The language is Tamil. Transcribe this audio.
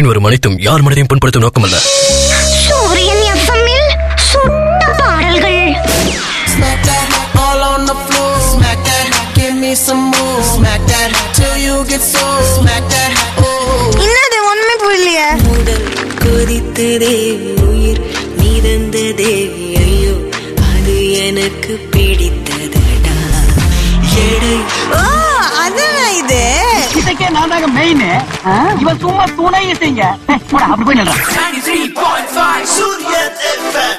வரும் அனைத்தும் யார் மனதையும் புண்படுத்தும் நோக்கமல்ல சூரியன் எஃப்எம்மில் சுட்ட பாடல்கள் Smack that all on the floor. Smack that, give me some more. Smack that till you get so. Smack that, oh. என்னது ஒண்ணுமே புரியலையே உடல் கொதித்ததே உயிர் மிதந்ததே ஐயோ அது எனக்கு பிடித்ததடா எடை ஓ அதான் இது இசைக்கே நான் தாங்க மெயின் இவன் சும்மா துணை இசைங்க போடா அப்படி போய் நில்றான் 93.5 Surya FM.